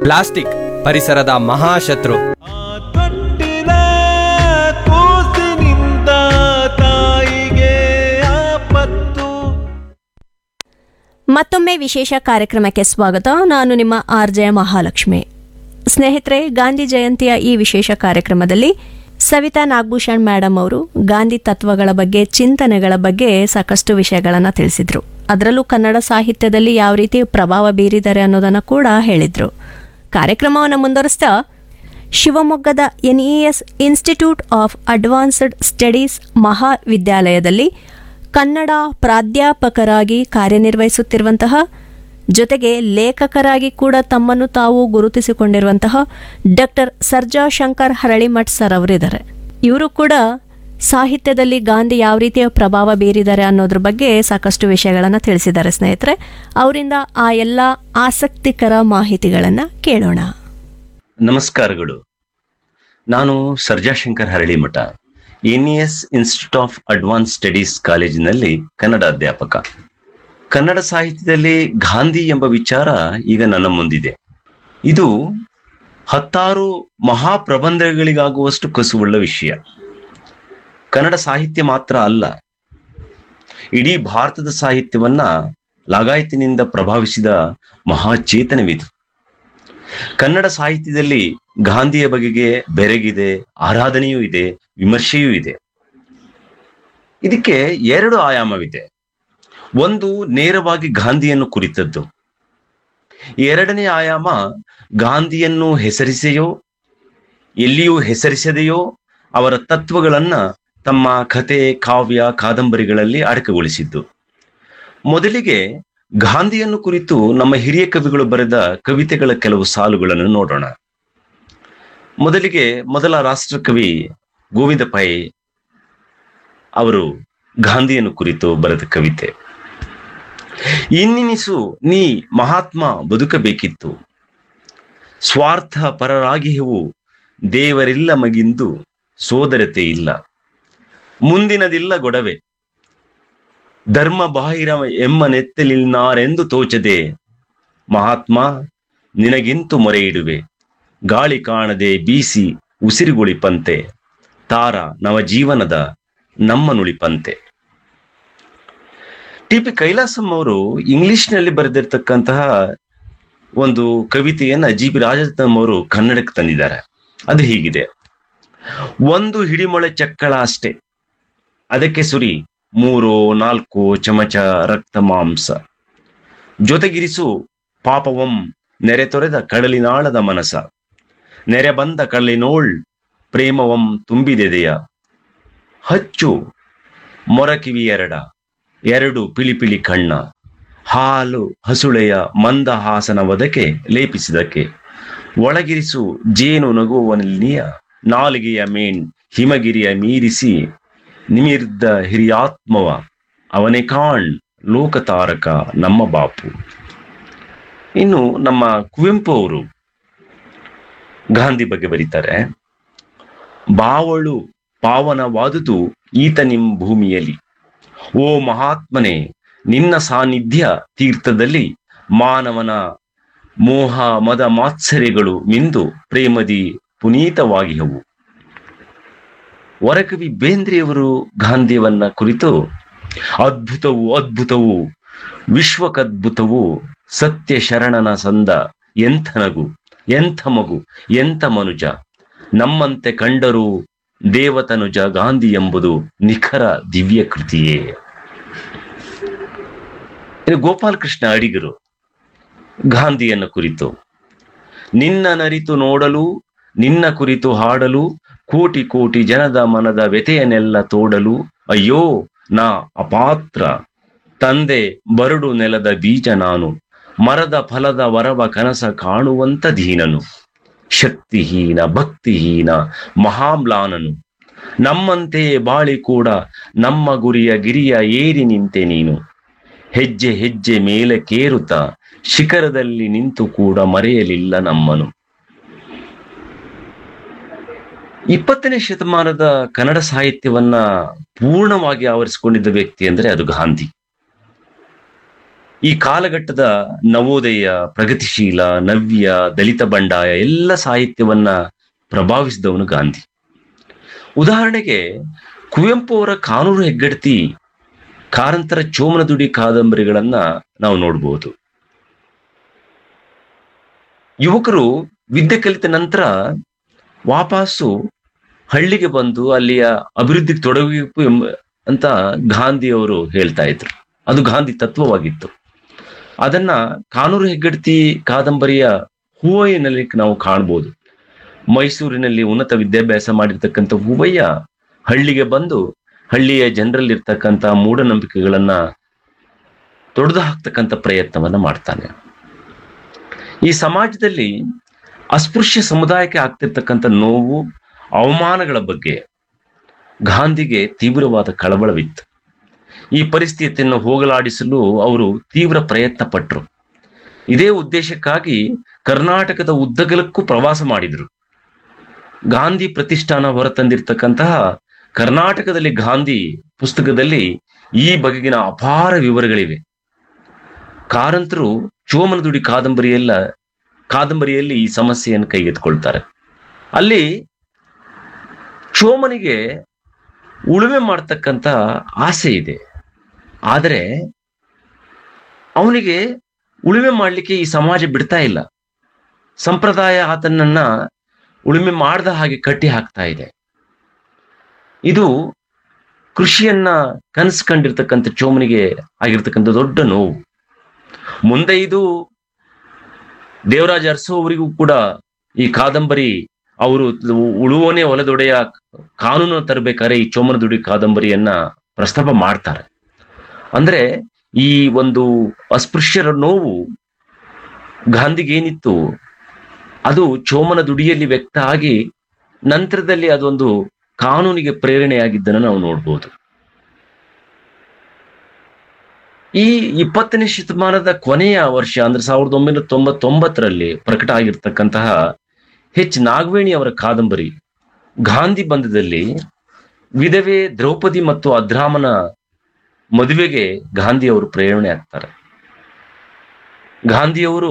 Plastic ಪರಿಸರದ ಮಹಾಶತ್ರು ಆ ತೊಟ್ಟಿಲ ಕೂಸಿನಿಂದ ತಾಯಿಗೆ ಆಪತ್ತು ಮತ್ತೊಮ್ಮೆ ವಿಶೇಷ ಕಾರ್ಯಕ್ರಮಕ್ಕೆ ಸ್ವಾಗತ ನಾನು ನಿಮ್ಮ ಆರ್ ಜೆ ಮಹಾಲಕ್ಷ್ಮಿ ಸ್ನೇಹಿತರೆ ಗಾಂಧಿ ಜಯಂತಿಯ ಈ ವಿಶೇಷ ಕಾರ್ಯಕ್ರಮದಲ್ಲಿ ಸವಿತಾ ನಾಗಭೂಷಣ್ ಮೇಡಮ್ ಅವರು ಗಾಂಧಿ ತತ್ವಗಳ ಬಗ್ಗೆ ಚಿಂತನೆಗಳ ಬಗ್ಗೆ ಸಾಕಷ್ಟು ವಿಷಯಗಳನ್ನು ತಿಳಿಸಿದ್ರು ಅದರಲ್ಲೂ ಕನ್ನಡ ಸಾಹಿತ್ಯದಲ್ಲಿ ಯಾವ ರೀತಿ ಪ್ರಭಾವ ಬೀರಿದ್ದಾರೆ ಅನ್ನೋದನ್ನು ಕೂಡ ಹೇಳಿದ್ರು ಕಾರ್ಯಕ್ರಮವನ್ನು ಮುಂದುವರಿಸ್ತಾ ಶಿವಮೊಗ್ಗದ NES institute of advanced studies ಮಹಾವಿದ್ಯಾಲಯದಲ್ಲಿ ಕನ್ನಡ ಪ್ರಾಧ್ಯಾಪಕರಾಗಿ ಕಾರ್ಯನಿರ್ವಹಿಸುತ್ತಿರುವಂತಹ ಜೊತೆಗೆ ಲೇಖಕರಾಗಿ ಕೂಡ ತಮ್ಮನ್ನು ತಾವು ಗುರುತಿಸಿಕೊಂಡಿರುವಂತಹ ಡಾಕ್ಟರ್ ಸರ್ಜಾ ಶಂಕರ್ ಹರಳಿಮಠ್ ಸರ್ ಅವರಿದ್ದಾರೆ ಇವರು ಕೂಡ ಸಾಹಿತ್ಯದಲ್ಲಿ ಗಾಂಧಿ ಯಾವ ರೀತಿಯ ಪ್ರಭಾವ ಬೀರಿದ್ದಾರೆ ಅನ್ನೋದ್ರ ಬಗ್ಗೆ ಸಾಕಷ್ಟು ವಿಷಯಗಳನ್ನು ತಿಳಿಸಿದ್ದಾರೆ ಸ್ನೇಹಿತರೆ ಅವರಿಂದ ಆ ಎಲ್ಲ ಆಸಕ್ತಿಕರ ಮಾಹಿತಿಗಳನ್ನು ಕೇಳೋಣ ನಮಸ್ಕಾರಗಳು ನಾನು Sarjashankar Haralimath NES institute of advance studies ಕಾಲೇಜಿನಲ್ಲಿ ಕನ್ನಡ ಅಧ್ಯಾಪಕ ಕನ್ನಡ ಸಾಹಿತ್ಯದಲ್ಲಿ ಗಾಂಧಿ ಎಂಬ ವಿಚಾರ ಈಗ ನನ್ನ ಮುಂದಿದೆ ಇದು ಹತ್ತಾರು ಮಹಾಪ್ರಬಂಧಗಳಿಗಾಗುವಷ್ಟು ಕಸುವುಳ್ಳ ವಿಷಯ ಕನ್ನಡ ಸಾಹಿತ್ಯ ಮಾತ್ರ ಅಲ್ಲ ಇಡೀ ಭಾರತದ ಸಾಹಿತ್ಯವನ್ನ ಲಾಗಾಯತಿನಿಂದ ಪ್ರಭಾವಿಸಿದ ಮಹಾಚೇತನವಿದು ಕನ್ನಡ ಸಾಹಿತ್ಯದಲ್ಲಿ ಗಾಂಧಿಯ ಬಗೆಗೆ ಬೆರಗಿದೆ ಆರಾಧನೆಯೂ ಇದೆ ವಿಮರ್ಶೆಯೂ ಇದೆ ಇದಕ್ಕೆ ಎರಡು ಆಯಾಮವಿದೆ ಒಂದು ನೇರವಾಗಿ ಗಾಂಧಿಯನ್ನು ಕುರಿತದ್ದು ಎರಡನೇ ಆಯಾಮ ಗಾಂಧಿಯನ್ನು ಹೆಸರಿಸೆಯೋ ಎಲ್ಲಿಯೂ ಹೆಸರಿಸದೆಯೋ ಅವರ ತತ್ವಗಳನ್ನ ತಮ್ಮ ಕತೆ ಕಾವ್ಯ ಕಾದಂಬರಿಗಳಲ್ಲಿ ಅಡಕಗೊಳಿಸಿದ್ದು ಮೊದಲಿಗೆ ಗಾಂಧಿಯನ್ನು ಕುರಿತು ನಮ್ಮ ಹಿರಿಯ ಕವಿಗಳು ಬರೆದ ಕವಿತೆಗಳ ಕೆಲವು ಸಾಲುಗಳನ್ನು ನೋಡೋಣ ಮೊದಲಿಗೆ ಮೊದಲ ರಾಷ್ಟ್ರಕವಿ ಗೋವಿಂದ ಪೈ ಅವರು ಗಾಂಧಿಯನ್ನು ಕುರಿತು ಬರೆದ ಕವಿತೆ ಇನ್ನಿನಿಸು ನೀ ಮಹಾತ್ಮ ಬದುಕಬೇಕಿತ್ತು ಸ್ವಾರ್ಥ ಪರರಾಗಿಯವು ದೇವರಿಲ್ಲ ಮಗಿಂದು ಸೋದರತೆ ಇಲ್ಲ ಮುಂದಿನದಿಲ್ಲ ಗೊಡವೆ ಧರ್ಮ ಬಾಹಿರ ಎಮ್ಮ ನೆತ್ತಲಿಲ್ನಾರೆಂದು ತೋಚದೆ ಮಹಾತ್ಮ ನಿನಗಿಂತು ಮೊರೆ ಇಡುವೆ ಗಾಳಿ ಕಾಣದೆ ಬೀಸಿ ಉಸಿರುಗುಳಿಪಂತೆ ತಾರ ನವ ಜೀವನದ ನಮ್ಮ ನುಳಿಪಂತೆ ಟಿ ಪಿ ಕೈಲಾಸಂ ಅವರು ಇಂಗ್ಲಿಷ್ನಲ್ಲಿ ಬರೆದಿರ್ತಕ್ಕಂತಹ ಒಂದು ಕವಿತೆಯನ್ನ ಜಿ ಪಿ ರಾಜರತ್ನಂ ಅವರು ಕನ್ನಡಕ್ಕೆ ತಂದಿದ್ದಾರೆ ಅದು ಹೀಗಿದೆ ಒಂದು ಹಿಡಿಮೊಳೆ ಚಕ್ಕಳ ಅಷ್ಟೇ ಅದಕ್ಕೆ ಸುರಿ ಮೂರು ನಾಲ್ಕು ಚಮಚ ರಕ್ತ ಮಾಂಸ ಜೊತೆಗಿರಿಸು ಪಾಪವಂ ನೆರೆ ತೊರೆದ ಕಡಲಿನಾಳದ ಮನಸ ನೆರೆ ಬಂದ ಕಡಲಿನೋಳ್ ಪ್ರೇಮವಂ ತುಂಬಿದೆದೆಯ ಹಚ್ಚು ಮೊರಕಿವಿ ಎರಡ ಎರಡು ಪಿಳಿಪಿಳಿ ಕಣ್ಣ ಹಾಲು ಹಸುಳೆಯ ಮಂದಹಾಸನ ಒದಕೆ ಲೇಪಿಸಿದಕ್ಕೆ ಒಳಗಿರಿಸು ಜೇನು ನಗುವನಿಯ ನಾಲಿಗೆಯ ಮೇಣ್ ಹಿಮಗಿರಿಯ ಮೀರಿಸಿ ನಿಮಿರ್ದ ಹಿರಿಯಾತ್ಮವ ಅವನೇ ಕಾಣ್ ಲೋಕತಾರಕ ನಮ್ಮ ಬಾಪು ಇನ್ನು ನಮ್ಮ ಕುವೆಂಪು ಅವರು ಗಾಂಧಿ ಬಗ್ಗೆ ಬರೀತಾರೆ ಬಾವಳು ಪಾವನವಾದುದು ಈತ ನಿಮ್ ಭೂಮಿಯಲ್ಲಿ ಓ ಮಹಾತ್ಮನೇ ನಿನ್ನ ಸಾನ್ನಿಧ್ಯ ತೀರ್ಥದಲ್ಲಿ ಮಾನವನ ಮೋಹ ಮದ ಮಾತ್ಸರ್ಯಗಳು ಮಿಂದು ಪ್ರೇಮದಿ ಪುನೀತವಾಗಿಹವು ವರಕವಿ ಬೇಂದ್ರೆಯವರು ಗಾಂಧಿಯವನ್ನ ಕುರಿತು ಅದ್ಭುತವು ಅದ್ಭುತವು ವಿಶ್ವಕದ್ಭುತವು ಸತ್ಯ ಶರಣನ ಸಂದ ಎಂಥ ನಗು ಎಂಥ ಮಗು ಎಂಥ ಮನುಜ ನಮ್ಮಂತೆ ಕಂಡರೂ ದೇವತನುಜ ಗಾಂಧಿ ಎಂಬುದು ನಿಖರ ದಿವ್ಯ ಕೃತಿಯೇ ಇದು ಗೋಪಾಲಕೃಷ್ಣ ಅಡಿಗರು ಗಾಂಧಿಯನ್ನು ಕುರಿತು ನಿನ್ನ ನರಿತು ನೋಡಲು ನಿನ್ನ ಕುರಿತು ಹಾಡಲು ಕೋಟಿ ಕೋಟಿ ಜನದ ಮನದ ವ್ಯಥೆಯನ್ನೆಲ್ಲ ತೋಡಲು ಅಯ್ಯೋ ನಾ ಅಪಾತ್ರ ತಂದೆ ಬರಡು ನೆಲದ ಬೀಜ ನಾನು ಮರದ ಫಲದ ವರವ ಕನಸ ಕಾಣುವಂತ ದೀನನು ಶಕ್ತಿಹೀನ ಭಕ್ತಿಹೀನ ಮಹಾಮ್ಲಾನನು ನಮ್ಮಂತೆಯೇ ಬಾಳಿ ಕೂಡ ನಮ್ಮ ಗುರಿಯ ಗಿರಿಯ ಏರಿ ನಿಂತೆ ನೀನು ಹೆಜ್ಜೆ ಹೆಜ್ಜೆ ಮೇಲೆ ಕೇರುತ್ತ ಶಿಖರದಲ್ಲಿ ನಿಂತು ಕೂಡ ಮರೆಯಲಿಲ್ಲ ನಮ್ಮನು ಇಪ್ಪತ್ತನೇ ಶತಮಾನದ ಕನ್ನಡ ಸಾಹಿತ್ಯವನ್ನ ಪೂರ್ಣವಾಗಿ ಆವರಿಸಿಕೊಂಡಿದ್ದ ವ್ಯಕ್ತಿ ಅಂದ್ರೆ ಅದು ಗಾಂಧಿ ಈ ಕಾಲಘಟ್ಟದ ನವೋದಯ ಪ್ರಗತಿಶೀಲ ನವ್ಯ ದಲಿತ ಬಂಡಾಯ ಎಲ್ಲ ಸಾಹಿತ್ಯವನ್ನ ಪ್ರಭಾವಿಸಿದವನು ಗಾಂಧಿ ಉದಾಹರಣೆಗೆ ಕುವೆಂಪು ಅವರ ಕಾನೂರು ಹೆಗ್ಗಡತಿ ಕಾರಂತರ ಚೋಮನದುಡಿ ಕಾದಂಬರಿಗಳನ್ನ ನಾವು ನೋಡಬಹುದು ಯುವಕರು ವಿದ್ಯೆ ಕಲಿತ ನಂತರ ವಾಪಸ್ಸು ಹಳ್ಳಿಗೆ ಬಂದು ಅಲ್ಲಿಯ ಅಭಿವೃದ್ಧಿಗೆ ತೊಡಗಬೇಕು ಎಂಬ ಅಂತ ಗಾಂಧಿ ಅವರು ಹೇಳ್ತಾ ಇದ್ರು ಅದು ಗಾಂಧಿ ತತ್ವವಾಗಿತ್ತು ಅದನ್ನ ಕಾನೂರು ಹೆಗ್ಗಡತಿ ಕಾದಂಬರಿಯ ಹೂವಯ್ಯನಲ್ಲಿ ನಾವು ಕಾಣ್ಬೋದು ಮೈಸೂರಿನಲ್ಲಿ ಉನ್ನತ ವಿದ್ಯಾಭ್ಯಾಸ ಮಾಡಿರ್ತಕ್ಕಂಥ ಹೂವಯ್ಯ ಹಳ್ಳಿಗೆ ಬಂದು ಹಳ್ಳಿಯ ಜನರಲ್ಲಿರ್ತಕ್ಕಂಥ ಮೂಢನಂಬಿಕೆಗಳನ್ನ ತೊಡೆದು ಹಾಕ್ತಕ್ಕಂಥ ಪ್ರಯತ್ನವನ್ನ ಮಾಡ್ತಾನೆ ಈ ಸಮಾಜದಲ್ಲಿ ಅಸ್ಪೃಶ್ಯ ಸಮುದಾಯಕ್ಕೆ ಆಗ್ತಿರ್ತಕ್ಕಂಥ ನೋವು ಅವಮಾನಗಳ ಬಗ್ಗೆ ಗಾಂಧಿಗೆ ತೀವ್ರವಾದ ಕಳವಳವಿತ್ತು ಈ ಪರಿಸ್ಥಿತಿಯನ್ನು ಹೋಗಲಾಡಿಸಲು ಅವರು ತೀವ್ರ ಪ್ರಯತ್ನ ಪಟ್ಟರು ಇದೇ ಉದ್ದೇಶಕ್ಕಾಗಿ ಕರ್ನಾಟಕದ ಉದ್ದಗಲಕ್ಕೂ ಪ್ರವಾಸ ಮಾಡಿದರು ಗಾಂಧಿ ಪ್ರತಿಷ್ಠಾನ ಹೊರತಂದಿರ್ತಕ್ಕಂತಹ ಕರ್ನಾಟಕದಲ್ಲಿ ಗಾಂಧಿ ಪುಸ್ತಕದಲ್ಲಿ ಈ ಬಗೆಗಿನ ಅಪಾರ ವಿವರಗಳಿವೆ ಕಾರಂತರು ಚೋಮನದುಡಿ ಕಾದಂಬರಿಯಲ್ಲ ಕಾದಂಬರಿಯಲ್ಲಿ ಈ ಸಮಸ್ಯೆಯನ್ನು ಕೈಗೆತ್ತಿಕೊಳ್ತಾರೆ ಅಲ್ಲಿ ಚೋಮನಿಗೆ ಉಳುಮೆ ಮಾಡ್ತಕ್ಕಂಥ ಆಸೆ ಇದೆ ಆದರೆ ಅವನಿಗೆ ಉಳುಮೆ ಮಾಡಲಿಕ್ಕೆ ಈ ಸಮಾಜ ಬಿಡ್ತಾ ಇಲ್ಲ ಸಂಪ್ರದಾಯ ಆತನನ್ನ ಉಳುಮೆ ಮಾಡದ ಹಾಗೆ ಕಟ್ಟಿ ಹಾಕ್ತಾ ಇದೆ ಇದು ಕೃಷಿಯನ್ನ ಕನಸು ಕಂಡಿರ್ತಕ್ಕಂಥ ಚೋಮನಿಗೆ ಆಗಿರ್ತಕ್ಕಂಥ ದೊಡ್ಡ ನೋವು ಮುಂದೆ ಇದು ದೇವರಾಜ ಅರಸು ಅವರಿಗೂ ಕೂಡ ಈ ಕಾದಂಬರಿ ಅವರು ಉಳುವನೇ ಹೊಲದೊಡೆಯ ಕಾನೂನು ತರಬೇಕಾದ್ರೆ ಈ ಚೋಮನದುಡಿ ಕಾದಂಬರಿಯನ್ನ ಪ್ರಸ್ತಾಪ ಮಾಡ್ತಾರೆ ಅಂದ್ರೆ ಈ ಒಂದು ಅಸ್ಪೃಶ್ಯರ ನೋವು ಗಾಂಧಿಗೇನಿತ್ತು ಅದು ಚೋಮನ ದುಡಿಯಲ್ಲಿ ವ್ಯಕ್ತ ಆಗಿ ನಂತರದಲ್ಲಿ ಅದೊಂದು ಕಾನೂನಿಗೆ ಪ್ರೇರಣೆಯಾಗಿದ್ದನ್ನು ನಾವು ನೋಡ್ಬೋದು ಈ ಇಪ್ಪತ್ತನೇ ಶತಮಾನದ ಕೊನೆಯ ವರ್ಷ ಅಂದ್ರೆ ಸಾವಿರದ ಒಂಬೈನೂರ ತೊಂಬತ್ತೊಂಬತ್ತರಲ್ಲಿ ಪ್ರಕಟ ಆಗಿರ್ತಕ್ಕಂತಹ ಹೆಚ್ ನಾಗವೇಣಿ ಅವರ ಕಾದಂಬರಿ ಗಾಂಧಿ ಬಂಧದಲ್ಲಿ ವಿಧವೆ ದ್ರೌಪದಿ ಮತ್ತು ಅದ್ರಾಮನ ಮದುವೆಗೆ ಗಾಂಧಿ ಅವರು ಪ್ರೇರಣೆ ಆಗ್ತಾರೆ ಗಾಂಧಿಯವರು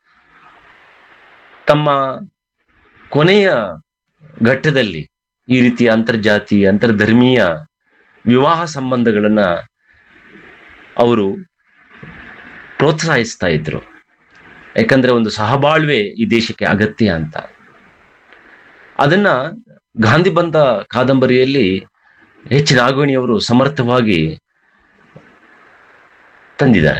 ತಮ್ಮ ಕೊನೆಯ ಘಟ್ಟದಲ್ಲಿ ಈ ರೀತಿಯ ಅಂತರ್ಜಾತಿ ಅಂತರ್ಧರ್ಮೀಯ ವಿವಾಹ ಸಂಬಂಧಗಳನ್ನ ಅವರು ಪ್ರೋತ್ಸಾಹಿಸ್ತಾ ಇದ್ರು ಯಾಕಂದ್ರೆ ಒಂದು ಸಹಬಾಳ್ವೆ ಈ ದೇಶಕ್ಕೆ ಅಗತ್ಯ ಅಂತ ಅದನ್ನ ಗಾಂಧಿ ಬಂದ ಕಾದಂಬರಿಯಲ್ಲಿ ಎಚ್ ನಾಗವೇಣಿಯವರು ಸಮರ್ಥವಾಗಿ ತಂದಿದ್ದಾರೆ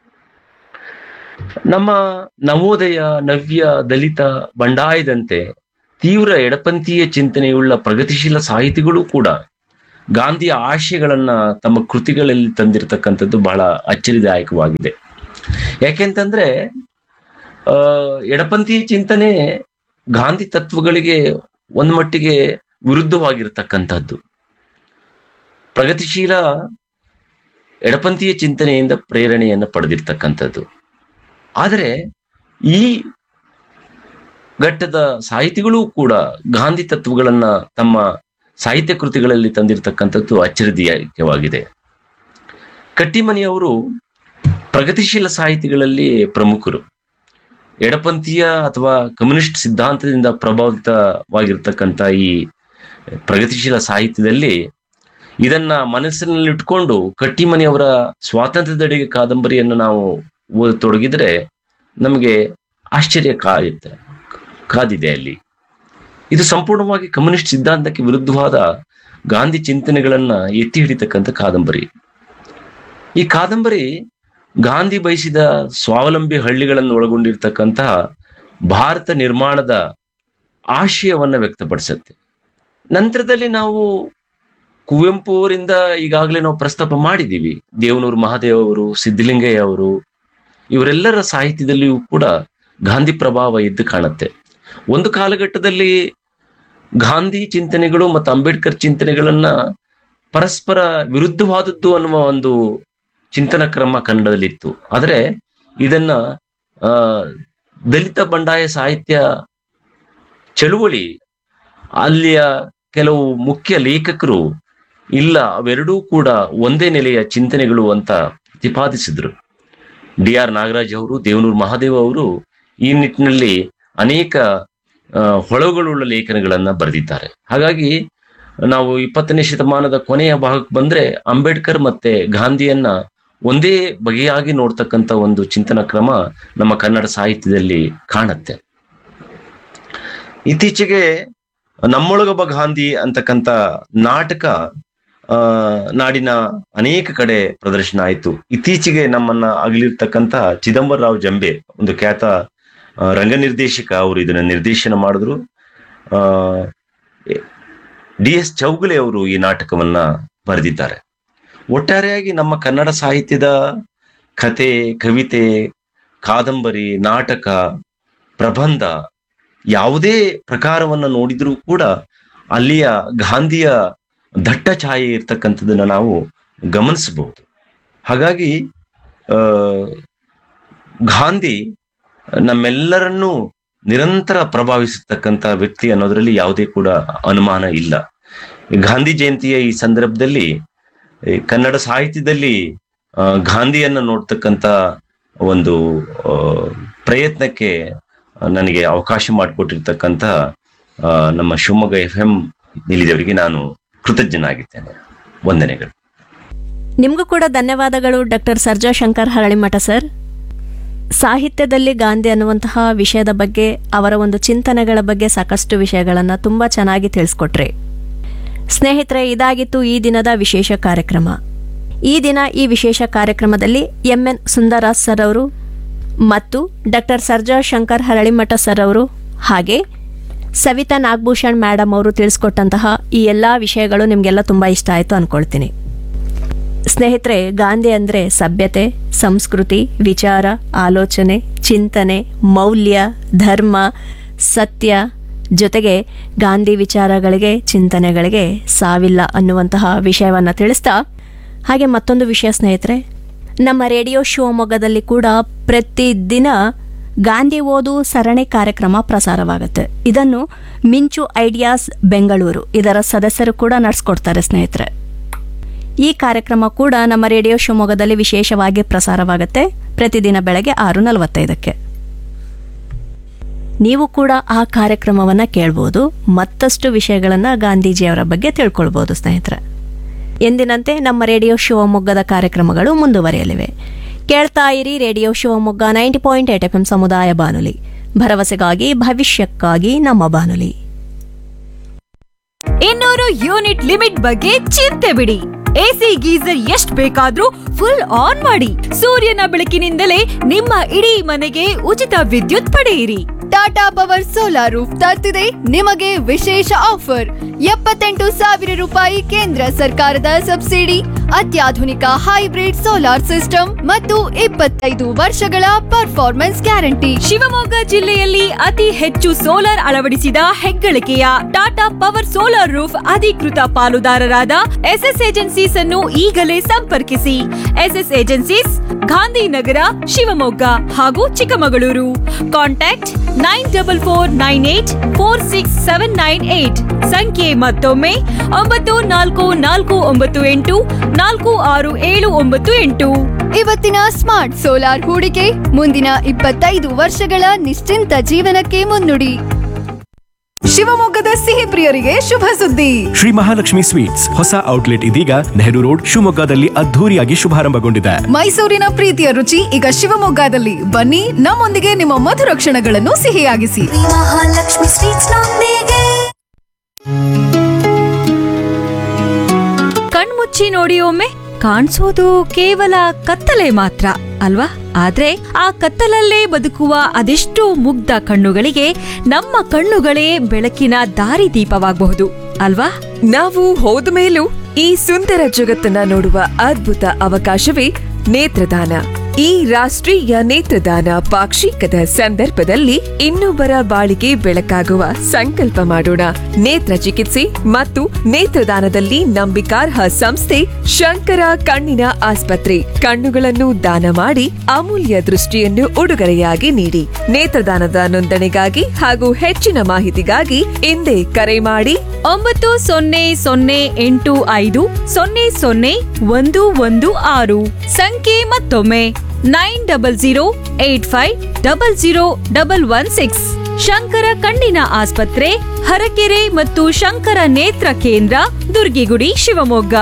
ನಮ್ಮ ನವೋದಯ ನವ್ಯ ದಲಿತ ಬಂಡಾಯದಂತೆ ತೀವ್ರ ಎಡಪಂಥೀಯ ಚಿಂತನೆಯುಳ್ಳ ಪ್ರಗತಿಶೀಲ ಸಾಹಿತಿಗಳು ಕೂಡ ಗಾಂಧಿಯ ಆಶಯಗಳನ್ನ ತಮ್ಮ ಕೃತಿಗಳಲ್ಲಿ ತಂದಿರತಕ್ಕಂಥದ್ದು ಬಹಳ ಅಚ್ಚರಿದಾಯಕವಾಗಿದೆ ಯಾಕೆಂತಂದ್ರೆ ಆ ಎಡಪಂಥೀಯ ಚಿಂತನೆ ಗಾಂಧಿ ತತ್ವಗಳಿಗೆ ಒಂದ್ ಮಟ್ಟಿಗೆ ವಿರುದ್ಧವಾಗಿರ್ತಕ್ಕಂಥದ್ದು ಪ್ರಗತಿಶೀಲ ಎಡಪಂಥೀಯ ಚಿಂತನೆಯಿಂದ ಪ್ರೇರಣೆಯನ್ನು ಪಡೆದಿರ್ತಕ್ಕಂಥದ್ದು ಆದರೆ ಈ ಘಟ್ಟದ ಸಾಹಿತಿಗಳೂ ಕೂಡ ಗಾಂಧಿ ತತ್ವಗಳನ್ನ ತಮ್ಮ ಸಾಹಿತ್ಯ ಕೃತಿಗಳಲ್ಲಿ ತಂದಿರತಕ್ಕಂಥದ್ದು ಅಚ್ಚರಿದಾಯಕವಾಗಿದೆ ಕಟ್ಟಿಮನಿಯವರು ಪ್ರಗತಿಶೀಲ ಸಾಹಿತಿಗಳಲ್ಲಿ ಪ್ರಮುಖರು ಎಡಪಂಥೀಯ ಅಥವಾ ಕಮ್ಯುನಿಸ್ಟ್ ಸಿದ್ಧಾಂತದಿಂದ ಪ್ರಭಾವಿತವಾಗಿರ್ತಕ್ಕಂಥ ಈ ಪ್ರಗತಿಶೀಲ ಸಾಹಿತ್ಯದಲ್ಲಿ ಇದನ್ನ ಮನಸ್ಸಿನಲ್ಲಿಟ್ಕೊಂಡು ಕಟ್ಟಿಮನಿಯವರ ಸ್ವಾತಂತ್ರ್ಯದೆಡೆಗೆ ಕಾದಂಬರಿಯನ್ನು ನಾವು ಓದತೊಡಗಿದ್ರೆ ನಮಗೆ ಆಶ್ಚರ್ಯ ಕಾಯುತ್ತೆ ಕಾದಿದೆ ಅಲ್ಲಿ ಇದು ಸಂಪೂರ್ಣವಾಗಿ ಕಮ್ಯುನಿಸ್ಟ್ ಸಿದ್ಧಾಂತಕ್ಕೆ ವಿರುದ್ಧವಾದ ಗಾಂಧಿ ಚಿಂತನೆಗಳನ್ನ ಎತ್ತಿ ಹಿಡಿತಕ್ಕಂಥ ಕಾದಂಬರಿ ಈ ಕಾದಂಬರಿ ಗಾಂಧಿ ಬಯಸಿದ ಸ್ವಾವಲಂಬಿ ಹಳ್ಳಿಗಳನ್ನು ಒಳಗೊಂಡಿರ್ತಕ್ಕಂತಹ ಭಾರತ ನಿರ್ಮಾಣದ ಆಶಯವನ್ನ ವ್ಯಕ್ತಪಡಿಸುತ್ತೆ ನಂತರದಲ್ಲಿ ನಾವು ಕುವೆಂಪು ಅವರಿಂದ ಈಗಾಗಲೇ ನಾವು ಪ್ರಸ್ತಾಪ ಮಾಡಿದ್ದೀವಿ ದೇವನೂರು ಮಹಾದೇವ್ ಅವರು ಸಿದ್ಧಲಿಂಗಯ್ಯ ಅವರು ಇವರೆಲ್ಲರ ಸಾಹಿತ್ಯದಲ್ಲಿಯೂ ಕೂಡ ಗಾಂಧಿ ಪ್ರಭಾವ ಎದ್ದು ಕಾಣುತ್ತೆ ಒಂದು ಕಾಲಘಟ್ಟದಲ್ಲಿ ಗಾಂಧಿ ಚಿಂತನೆಗಳು ಮತ್ತು ಅಂಬೇಡ್ಕರ್ ಚಿಂತನೆಗಳನ್ನ ಪರಸ್ಪರ ವಿರುದ್ಧವಾದದ್ದು ಅನ್ನುವ ಒಂದು ಚಿಂತನ ಕ್ರಮ ಕನ್ನಡದಲ್ಲಿತ್ತು ಆದರೆ ಇದನ್ನ ಆ ದಲಿತ ಬಂಡಾಯ ಸಾಹಿತ್ಯ ಚಳುವಳಿ ಅಲ್ಲಿಯ ಕೆಲವು ಮುಖ್ಯ ಲೇಖಕರು ಇಲ್ಲ ಅವೆರಡೂ ಕೂಡ ಒಂದೇ ನೆಲೆಯ ಚಿಂತನೆಗಳು ಅಂತ ಪ್ರತಿಪಾದಿಸಿದ್ರು ಡಿ ಆರ್ ನಾಗರಾಜ್ ಅವರು ದೇವನೂರು ಮಹಾದೇವ್ ಅವರು ಈ ನಿಟ್ಟಿನಲ್ಲಿ ಅನೇಕ ಆ, ಹೊಳಗುಳುಳ್ಳ ಲೇಖನಗಳನ್ನ ಬರೆದಿದ್ದಾರೆ ಹಾಗಾಗಿ ನಾವು ಇಪ್ಪತ್ತನೇ ಶತಮಾನದ ಕೊನೆಯ ಭಾಗಕ್ಕೆ ಬಂದ್ರೆ ಅಂಬೇಡ್ಕರ್ ಮತ್ತೆ ಗಾಂಧಿಯನ್ನ ಒಂದೇ ಬಗೆಯಾಗಿ ನೋಡ್ತಕ್ಕಂಥ ಒಂದು ಚಿಂತನ ಕ್ರಮ ನಮ್ಮ ಕನ್ನಡ ಸಾಹಿತ್ಯದಲ್ಲಿ ಕಾಣುತ್ತೆ ಇತ್ತೀಚೆಗೆ ನಮ್ಮೊಳಗೊಬ್ಬ ಗಾಂಧಿ ಅಂತಕ್ಕಂಥ ನಾಟಕ ಆ ನಾಡಿನ ಅನೇಕ ಕಡೆ ಪ್ರದರ್ಶನ ಆಯಿತು ಇತ್ತೀಚೆಗೆ ನಮ್ಮನ್ನ ಅಗಲಿರ್ತಕ್ಕಂಥ ಚಿದಂಬರರಾವ್ ಜಂಬೆ ಒಂದು ಖ್ಯಾತ ಆ, ರಂಗ ನಿರ್ದೇಶಕ ಅವರು ಇದನ್ನ ನಿರ್ದೇಶನ ಮಾಡಿದ್ರು ಆ ಡಿ ಎಸ್ ಚೌಗುಲೆ ಅವರು ಈ ನಾಟಕವನ್ನ ಬರೆದಿದ್ದಾರೆ ಒಟ್ಟಾರೆಯಾಗಿ ನಮ್ಮ ಕನ್ನಡ ಸಾಹಿತ್ಯದ ಕತೆ ಕವಿತೆ ಕಾದಂಬರಿ ನಾಟಕ ಪ್ರಬಂಧ ಯಾವುದೇ ಪ್ರಕಾರವನ್ನ ನೋಡಿದ್ರೂ ಕೂಡ ಅಲ್ಲಿಯ ಗಾಂಧಿಯ ದಟ್ಟ ಛಾಯೆ ಇರ್ತಕ್ಕಂಥದ್ದನ್ನ ನಾವು ಗಮನಿಸಬಹುದು ಹಾಗಾಗಿ ಆ ಗಾಂಧಿ ನಮ್ಮೆಲ್ಲರನ್ನೂ ನಿರಂತರ ಪ್ರಭಾವಿಸತಕ್ಕಂಥ ವ್ಯಕ್ತಿ ಅನ್ನೋದರಲ್ಲಿ ಯಾವುದೇ ಕೂಡ ಅನುಮಾನ ಇಲ್ಲ ಗಾಂಧಿ ಜಯಂತಿಯ ಈ ಸಂದರ್ಭದಲ್ಲಿ ಈ ಕನ್ನಡ ಸಾಹಿತ್ಯದಲ್ಲಿ ಆ, ಗಾಂಧಿಯನ್ನ ನೋಡ್ತಕ್ಕಂಥ ಒಂದು ಆ, ಪ್ರಯತ್ನಕ್ಕೆ ನನಗೆ ಅವಕಾಶ ಮಾಡಿಕೊಟ್ಟಿರ್ತಕ್ಕಂಥ ಆ, ನಮ್ಮ ಶಿವಮೊಗ್ಗ ಎಫ್ ಎಂ ನಿಲಿದವರಿಗೆ ನಾನು ಕೃತಜ್ಞನಾಗಿದ್ದೇನೆ ವಂದನೆಗಳು ನಿಮಗೂ ಕೂಡ ಧನ್ಯವಾದಗಳು ಡಾಕ್ಟರ್ ಸರ್ಜಾ ಶಂಕರ್ ಹರಳಿಮಠ ಸರ್ ಸಾಹಿತ್ಯದಲ್ಲಿ ಗಾಂಧಿ ಅನ್ನುವಂತಹ ವಿಷಯದ ಬಗ್ಗೆ ಅವರ ಒಂದು ಚಿಂತನೆಗಳ ಬಗ್ಗೆ ಸಾಕಷ್ಟು ವಿಷಯಗಳನ್ನು ತುಂಬ ಚೆನ್ನಾಗಿ ತಿಳಿಸ್ಕೊಟ್ರಿ ಸ್ನೇಹಿತರೆ ಇದಾಗಿತ್ತು ಈ ದಿನದ ವಿಶೇಷ ಕಾರ್ಯಕ್ರಮ ಈ ದಿನ ಈ ವಿಶೇಷ ಕಾರ್ಯಕ್ರಮದಲ್ಲಿ ಎಂ ಎನ್ ಸುಂದರಾಜ್ ಸರ್ ಅವರು ಮತ್ತು ಡಾಕ್ಟರ್ ಸರ್ಜಾ ಶಂಕರ್ ಹರಳಿಮಠ ಸರ್ ಅವರು ಹಾಗೆ ಸವಿತಾ ನಾಗಭೂಷಣ್ ಮೇಡಮ್ ಅವರು ತಿಳಿಸ್ಕೊಟ್ಟಂತಹ ಈ ಎಲ್ಲ ವಿಷಯಗಳು ನಿಮಗೆಲ್ಲ ತುಂಬ ಇಷ್ಟ ಆಯಿತು ಅಂದ್ಕೊಳ್ತೀನಿ ಸ್ನೇಹಿತರೆ ಗಾಂಧಿ ಅಂದರೆ ಸಭ್ಯತೆ ಸಂಸ್ಕೃತಿ ವಿಚಾರ ಆಲೋಚನೆ ಚಿಂತನೆ ಮೌಲ್ಯ ಧರ್ಮ ಸತ್ಯ ಜೊತೆಗೆ ಗಾಂಧಿ ವಿಚಾರಗಳಿಗೆ ಚಿಂತನೆಗಳಿಗೆ ಸಾವಿಲ್ಲ ಅನ್ನುವಂತಹ ವಿಷಯವನ್ನು ತಿಳಿಸ್ತಾ ಹಾಗೆ ಮತ್ತೊಂದು ವಿಷಯ ಸ್ನೇಹಿತರೆ ನಮ್ಮ ರೇಡಿಯೋ ಶಿವಮೊಗ್ಗದಲ್ಲಿ ಕೂಡ ಪ್ರತಿದಿನ ಗಾಂಧಿ ಓದು ಸರಣಿ ಕಾರ್ಯಕ್ರಮ ಪ್ರಸಾರವಾಗುತ್ತೆ ಇದನ್ನು ಮಿಂಚು ಐಡಿಯಾಸ್ ಬೆಂಗಳೂರು ಇದರ ಸದಸ್ಯರು ಕೂಡ ನಡೆಸ್ಕೊಡ್ತಾರೆ ಸ್ನೇಹಿತರೆ ಈ ಕಾರ್ಯಕ್ರಮ ಕೂಡ ನಮ್ಮ ರೇಡಿಯೋ ಶಿವಮೊಗ್ಗದಲ್ಲಿ ವಿಶೇಷವಾಗಿ ಪ್ರಸಾರವಾಗುತ್ತೆ ಪ್ರತಿದಿನ ಬೆಳಗ್ಗೆ ಆರು ನಲವತ್ತೈದಕ್ಕೆ ನೀವು ಕೂಡ ಆ ಕಾರ್ಯಕ್ರಮವನ್ನು ಕೇಳ್ಬೋದು ಮತ್ತಷ್ಟು ವಿಷಯಗಳನ್ನು ಗಾಂಧೀಜಿಯವರ ಬಗ್ಗೆ ತಿಳ್ಕೊಳ್ಬೋದು ಸ್ನೇಹಿತರೆ ಎಂದಿನಂತೆ ನಮ್ಮ ರೇಡಿಯೋ ಶಿವಮೊಗ್ಗದ ಕಾರ್ಯಕ್ರಮಗಳು ಮುಂದುವರಿಯಲಿವೆ ಕೇಳ್ತಾ ಇರಿ radio Shivamogga ninety point eight F M ಸಮುದಾಯ ಬಾನುಲಿ ಭರವಸೆಗಾಗಿ ಭವಿಷ್ಯಕ್ಕಾಗಿ ನಮ್ಮ ಬಾನುಲಿ ಇನ್ನೂರು ಯೂನಿಟ್ ಲಿಮಿಟ್ ಬಗ್ಗೆ ಚಿಂತೆ ಬಿಡಿ ಎಸಿ ಗೀಸರ್ ಎಷ್ಟ್ ಬೇಕಾದ್ರೂ ಫುಲ್ ಆನ್ ಮಾಡಿ ಸೂರ್ಯನ ಬೆಳಕಿನಿಂದಲೇ ನಿಮ್ಮ ಇಡೀ ಮನೆಗೆ ಉಚಿತ ವಿದ್ಯುತ್ ಪಡೆಯಿರಿ ಟಾಟಾ ಪವರ್ ಸೋಲಾರ್ ರೂಫ್ ತರ್ತಿದೆ ನಿಮಗೆ ವಿಶೇಷ ಆಫರ್ ಎಪ್ಪತ್ತೆಂಟು ಸಾವಿರ ರೂಪಾಯಿ ಕೇಂದ್ರ ಸರ್ಕಾರದ ಸಬ್ಸಿಡಿ ಅತ್ಯಾಧುನಿಕ ಹೈಬ್ರಿಡ್ ಸೋಲಾರ್ ಸಿಸ್ಟಮ್ ಮತ್ತು ಇಪ್ಪತ್ತೈದು ವರ್ಷಗಳ ಪರ್ಫಾರ್ಮೆನ್ಸ್ ಗ್ಯಾರಂಟಿ ಶಿವಮೊಗ್ಗ ಜಿಲ್ಲೆಯಲ್ಲಿ ಅತಿ ಹೆಚ್ಚು ಸೋಲಾರ್ ಅಳವಡಿಸಿದ ಹೆಗ್ಗಳಿಕೆಯ ಟಾಟಾ ಪವರ್ ಸೋಲಾರ್ ರೂಫ್ ಅಧಿಕೃತ ಪಾಲುದಾರರಾದ ಎಸ್ಎಸ್ ಏಜೆನ್ಸೀಸ್ ಅನ್ನು ಈಗಲೇ ಸಂಪರ್ಕಿಸಿ ಎಸ್ಎಸ್ ಏಜೆನ್ಸೀಸ್ ಗಾಂಧಿನಗರ ಶಿವಮೊಗ್ಗ ಹಾಗೂ Chikkamagaluru contact nine double four nine eight four six seven nine eight ಸಂಖ್ಯೆ ಮತ್ತೊಮ್ಮೆ ಒಂಬತ್ತು ನಾಲ್ಕು ನಾಲ್ಕು ಒಂಬತ್ತು ಎಂಟು ನಾಲ್ಕು ಆರು ಏಳು ಒಂಬತ್ತು ಎಂಟು ಇವತ್ತಿನ ಸ್ಮಾರ್ಟ್ ಸೋಲಾರ್ ಹೂಡಿಕೆ ಮುಂದಿನ ಇಪ್ಪತ್ತೈದು ವರ್ಷಗಳ ನಿಶ್ಚಿಂತ ಜೀವನಕ್ಕೆ ಮುನ್ನುಡಿ ಶಿವಮೊಗ್ಗದ ಸಿಹಿ ಪ್ರಿಯರಿಗೆ ಶುಭ ಸುದ್ದಿ ಶ್ರೀ ಮಹಾಲಕ್ಷ್ಮಿ ಸ್ವೀಟ್ಸ್ ಹೊಸ ಔಟ್ಲೆಟ್ ಇದೀಗ ನೆಹರು ರೋಡ್ ಶಿವಮೊಗ್ಗದಲ್ಲಿ ಅದ್ಧೂರಿಯಾಗಿ ಶುಭಾರಂಭಗೊಂಡಿದೆ ಮೈಸೂರಿನ ಪ್ರೀತಿಯ ರುಚಿ ಈಗ ಶಿವಮೊಗ್ಗದಲ್ಲಿ ಬನ್ನಿ ನಮ್ಮೊಂದಿಗೆ ನಿಮ್ಮ ಮಧುರ ಕ್ಷಣಗಳನ್ನು ಸಿಹಿಯಾಗಿಸಿ ಮಹಾಲಕ್ಷ್ಮಿ ಸ್ವೀಟ್ಸ್ ನೊಂದಿಗೆ ಕಣ್ಮುಚ್ಚಿ ನೋಡಿ ಒಮ್ಮೆ ಕಾಣಿಸೋದು ಕೇವಲ ಕತ್ತಲೆ ಮಾತ್ರ ಅಲ್ವಾ ಆದ್ರೆ ಆ ಕತ್ತಲಲ್ಲೇ ಬದುಕುವ ಅದೆಷ್ಟೋ ಮುಗ್ಧ ಕಣ್ಣುಗಳಿಗೆ ನಮ್ಮ ಕಣ್ಣುಗಳೇ ಬೆಳಕಿನ ದಾರಿದೀಪವಾಗಬಹುದು ಅಲ್ವಾ ನಾವು ಹೋದ ಮೇಲೂ ಈ ಸುಂದರ ಜಗತ್ತನ್ನ ನೋಡುವ ಅದ್ಭುತ ಅವಕಾಶವೇ ನೇತ್ರದಾನ ಈ ರಾಷ್ಟ್ರೀಯ ನೇತ್ರದಾನ ಪಾಕ್ಷಿಕದ ಸಂದರ್ಭದಲ್ಲಿ ಇನ್ನೊಬ್ಬರ ಬಾಳಿಗೆ ಬೆಳಕಾಗುವ ಸಂಕಲ್ಪ ಮಾಡೋಣ ನೇತ್ರ ಚಿಕಿತ್ಸೆ ಮತ್ತು ನೇತ್ರದಾನದಲ್ಲಿ ನಂಬಿಕಾರ್ಹ ಸಂಸ್ಥೆ ಶಂಕರ ಕಣ್ಣಿನ ಆಸ್ಪತ್ರೆ ಕಣ್ಣುಗಳನ್ನು ದಾನ ಮಾಡಿ ಅಮೂಲ್ಯ ದೃಷ್ಟಿಯನ್ನು ಉಡುಗೊರೆಯಾಗಿ ನೀಡಿ ನೇತ್ರದಾನದ ನೋಂದಣಿಗಾಗಿ ಹಾಗೂ ಹೆಚ್ಚಿನ ಮಾಹಿತಿಗಾಗಿ ಹಿಂದೆ ಕರೆ ಮಾಡಿ ಒಂಬತ್ತು ಸೊನ್ನೆ ಸೊನ್ನೆ ಎಂಟು ಐದು ಸೊನ್ನೆ ಸೊನ್ನೆ ಒಂದು ಒಂದು ಆರು ಸಂಖ್ಯೆ ಮತ್ತೊಮ್ಮೆ nine double zero eight five double zero double one six Shankara ಕಣ್ಣಿನ ಆಸ್ಪತ್ರೆ ಹರಕೆರೆ ಮತ್ತು ಶಂಕರ ನೇತ್ರ ಕೇಂದ್ರ ದುರ್ಗಿಗುಡಿ ಶಿವಮೊಗ್ಗ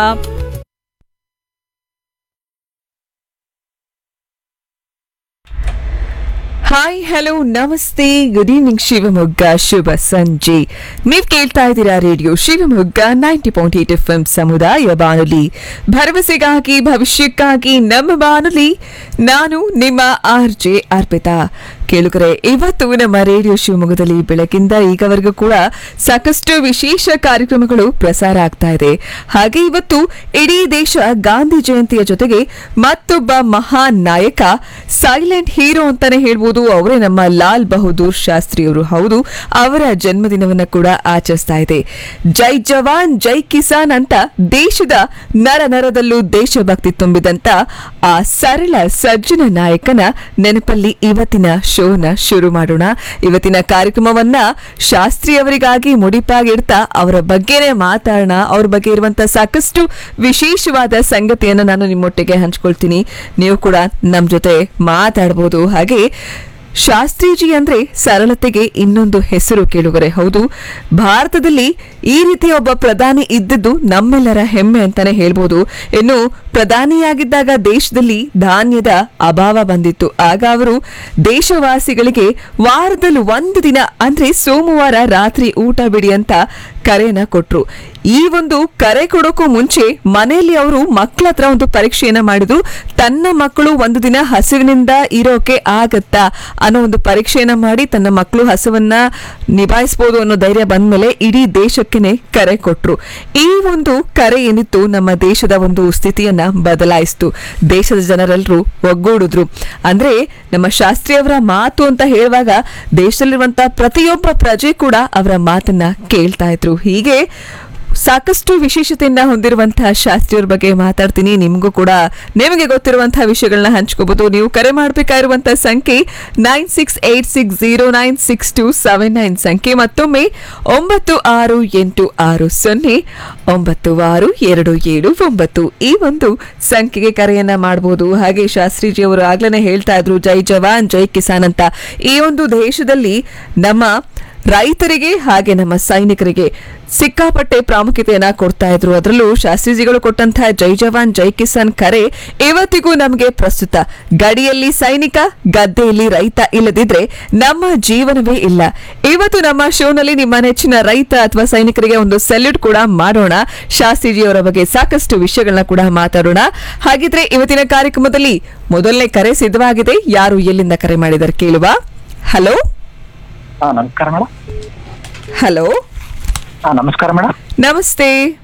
ಹಾಯ್ ಹಲೋ ನಮಸ್ತೆ ಗುಡ್ ಈವ್ನಿಂಗ್ ಶಿವಮೊಗ್ಗ ಶುಭ ಸಂಜೆ ನೀವ್ ಕೇಳ್ತಾ ಇದ್ದೀರಾ radio Shivamogga ninety point eight F M ಸಮುದಾಯ ಬಾನುಲಿ ಭರವಸೆಗಾಗಿ ಭವಿಷ್ಯಕ್ಕಾಗಿ ನಮ್ಮ ಬಾನುಲಿ ನಾನು ನಿಮ್ಮ ಆರ್ ಜೆ ಅರ್ಪಿತಾ ಕೇಳುಗರೆ ಇವತ್ತು ನಮ್ಮ ರೇಡಿಯೋ ಶಿವಮೊಗ್ಗದಲ್ಲಿ ಬೆಳಕಿಂದ ಈಗವರೆಗೂ ಕೂಡ ಸಾಕಷ್ಟು ವಿಶೇಷ ಕಾರ್ಯಕ್ರಮಗಳು ಪ್ರಸಾರ ಆಗ್ತಾ ಇದೆ ಹಾಗೆ ಇವತ್ತು ಇಡೀ ದೇಶ ಗಾಂಧಿ ಜಯಂತಿಯ ಜೊತೆಗೆ ಮತ್ತೊಬ್ಬ ಮಹಾನ್ ನಾಯಕ ಸೈಲೆಂಟ್ ಹೀರೋ ಅಂತಾನೆ ಹೇಳ್ಬೋದು ಅವರೇ ನಮ್ಮ ಲಾಲ್ ಬಹದ್ದೂರ್ ಶಾಸ್ತ್ರಿ ಅವರು ಹೌದು ಅವರ ಜನ್ಮದಿನವನ್ನ ಕೂಡ ಆಚರಿಸ್ತಾ ಇದೆ ಜೈ ಜವಾನ್ ಜೈ ಕಿಸಾನ್ ಅಂತ ದೇಶದ ನರ ನರದಲ್ಲೂ ದೇಶಭಕ್ತಿ ತುಂಬಿದಂತ ಆ ಸರಳ ಸಜ್ಜನ ನಾಯಕನ ನೆನಪಲ್ಲಿ ಇವತ್ತಿನ ಶೋನ ಶುರು ಮಾಡೋಣ ಇವತ್ತಿನ ಕಾರ್ಯಕ್ರಮವನ್ನ ಶಾಸ್ತ್ರಿ ಅವರಿಗಾಗಿ ಮುಡಿಪಾಗಿಡ್ತಾ ಅವರ ಬಗ್ಗೆನೇ ಮಾತಾಡೋಣ ಅವ್ರ ಬಗ್ಗೆ ಇರುವಂತ ಸಾಕಷ್ಟು ವಿಶೇಷವಾದ ಸಂಗತಿಯನ್ನ ನಾನು ನಿಮ್ಮೊಟ್ಟಿಗೆ ಹಂಚ್ಕೊಳ್ತೀನಿ ನೀವು ಕೂಡ ನಮ್ ಜೊತೆ ಮಾತಾಡ್ಬೋದು ಹಾಗೆ ಶಾಸ್ತ್ರೀಜಿ ಅಂದ್ರೆ ಸರಳತೆಗೆ ಇನ್ನೊಂದು ಹೆಸರು ಕೇಳುಗರೆ ಹೌದು ಭಾರತದಲ್ಲಿ ಈ ರೀತಿಯ ಒಬ್ಬ ಪ್ರಧಾನಿ ಇದ್ದದ್ದು ನಮ್ಮೆಲ್ಲರ ಹೆಮ್ಮೆ ಅಂತಾನೆ ಹೇಳ್ಬೋದು ಇನ್ನು ಪ್ರಧಾನಿಯಾಗಿದ್ದಾಗ ದೇಶದಲ್ಲಿ ಧಾನ್ಯದ ಅಭಾವ ಬಂದಿತ್ತು ಆಗ ಅವರು ದೇಶವಾಸಿಗಳಿಗೆ ವಾರದಲ್ಲಿ ಒಂದು ದಿನ ಅಂದ್ರೆ ಸೋಮವಾರ ರಾತ್ರಿ ಊಟ ಬಿಡಿ ಅಂತ ಕರೆಯನ್ನ ಕೊಟ್ರು ಈ ಒಂದು ಕರೆ ಕೊಡೋಕ್ಕೂ ಮುಂಚೆ ಮನೆಯಲ್ಲಿ ಅವರು ಮಕ್ಕಳ ಹತ್ರ ಒಂದು ಪರೀಕ್ಷೆಯನ್ನ ಮಾಡಿದ್ರು ತನ್ನ ಮಕ್ಕಳು ಒಂದು ದಿನ ಹಸಿವಿನಿಂದ ಇರೋಕೆ ಆಗತ್ತಾ ಅನ್ನೋ ಒಂದು ಪರೀಕ್ಷೆಯನ್ನ ಮಾಡಿ ತನ್ನ ಮಕ್ಕಳು ಹಸುವನ್ನ ನಿಭಾಯಿಸಬಹುದು ಅನ್ನೋ ಧೈರ್ಯ ಬಂದ್ಮೇಲೆ ಇಡೀ ದೇಶಕ್ಕೆನೆ ಕರೆ ಕೊಟ್ರು ಈ ಒಂದು ಕರೆ ಏನಿತ್ತು ನಮ್ಮ ದೇಶದ ಒಂದು ಸ್ಥಿತಿಯನ್ನ ಬದಲಾಯಿಸಿತು ದೇಶದ ಜನರೆಲ್ಲರೂ ಒಗ್ಗೂಡಿದ್ರು ಅಂದ್ರೆ ನಮ್ಮ ಶಾಸ್ತ್ರಿಯವರ ಮಾತು ಅಂತ ಹೇಳುವಾಗ ದೇಶದಲ್ಲಿರುವಂತ ಪ್ರತಿಯೊಬ್ಬ ಪ್ರಜೆ ಕೂಡ ಅವರ ಮಾತನ್ನ ಕೇಳ್ತಾ ಇದ್ರು ಹೀಗೆ ಸಾಕಷ್ಟು ವಿಶೇಷತೆಯನ್ನ ಹೊಂದಿರುವಂತಹ ಶಾಸ್ತ್ರಿಯವ್ರ ಬಗ್ಗೆ ಮಾತಾಡ್ತೀನಿ ನಿಮಗೂ ಕೂಡ ನಿಮಗೆ ಗೊತ್ತಿರುವಂತಹ ವಿಷಯಗಳನ್ನ ಹಂಚ್ಕೋಬಹುದು ನೀವು ಕರೆ ಮಾಡಬೇಕಾಗಿರುವಂತಹ ಸಂಖ್ಯೆ nine six eight six zero nine six two seven nine ಸಂಖ್ಯೆ ಮತ್ತೊಮ್ಮೆ ಒಂಬತ್ತು ಆರು ಎಂಟು ಆರು ಸೊನ್ನೆ ಒಂಬತ್ತು ಆರು ಎರಡು ಏಳು ಒಂಬತ್ತು ಈ ಒಂದು ಸಂಖ್ಯೆಗೆ ಕರೆಯನ್ನ ಮಾಡಬಹುದು ಹಾಗೆ ಶಾಸ್ತ್ರೀಜಿ ಅವರು ಆಗ್ಲೇ ಹೇಳ್ತಾ ಇದ್ರು ಜೈ ಜವಾನ್ ಜೈ ಕಿಸಾನ್ ಅಂತ ಈ ಒಂದು ದೇಶದಲ್ಲಿ ನಮ್ಮ ರೈತರಿಗೆ ಹಾಗೆ ನಮ್ಮ ಸೈನಿಕರಿಗೆ ಸಿಕ್ಕಾಪಟ್ಟೆ ಪ್ರಾಮುಖ್ಯತೆಯನ್ನ ಕೊಡ್ತಾ ಇದ್ರು ಅದರಲ್ಲೂ ಶಾಸ್ತ್ರೀಜಿಗಳು ಕೊಟ್ಟಂತಹ ಜೈ ಜವಾನ್ ಜೈ ಕಿಸಾನ್ ಕರೆ ಇವತ್ತಿಗೂ ನಮಗೆ ಪ್ರಸ್ತುತ ಗಡಿಯಲ್ಲಿ ಸೈನಿಕ ಗದ್ದೆಯಲ್ಲಿ ರೈತ ಇಲ್ಲದಿದ್ರೆ ನಮ್ಮ ಜೀವನವೇ ಇಲ್ಲ ಇವತ್ತು ನಮ್ಮ ಶೋನಲ್ಲಿ ನಿಮ್ಮ ನೆಚ್ಚಿನ ರೈತ ಅಥವಾ ಸೈನಿಕರಿಗೆ ಒಂದು ಸೆಲ್ಯೂಟ್ ಕೂಡ ಮಾಡೋಣ ಶಾಸ್ತ್ರೀಜಿಯವರ ಬಗ್ಗೆ ಸಾಕಷ್ಟು ವಿಷಯಗಳನ್ನ ಕೂಡ ಮಾತಾಡೋಣ ಹಾಗಿದ್ರೆ ಇವತ್ತಿನ ಕಾರ್ಯಕ್ರಮದಲ್ಲಿ ಮೊದಲನೇ ಕರೆ ಸಿದ್ಧವಾಗಿದೆ ಯಾರು ಎಲ್ಲಿಂದ ಕರೆ ಮಾಡಿದ್ದಾರೆ ಕೇಳುವ ಹಲೋ ಹಾ ನಮಸ್ಕಾರ ಮೇಡಮ್ ಹಲೋ ಹಾ ನಮಸ್ಕಾರ ಮೇಡಮ್ ನಮಸ್ತೆ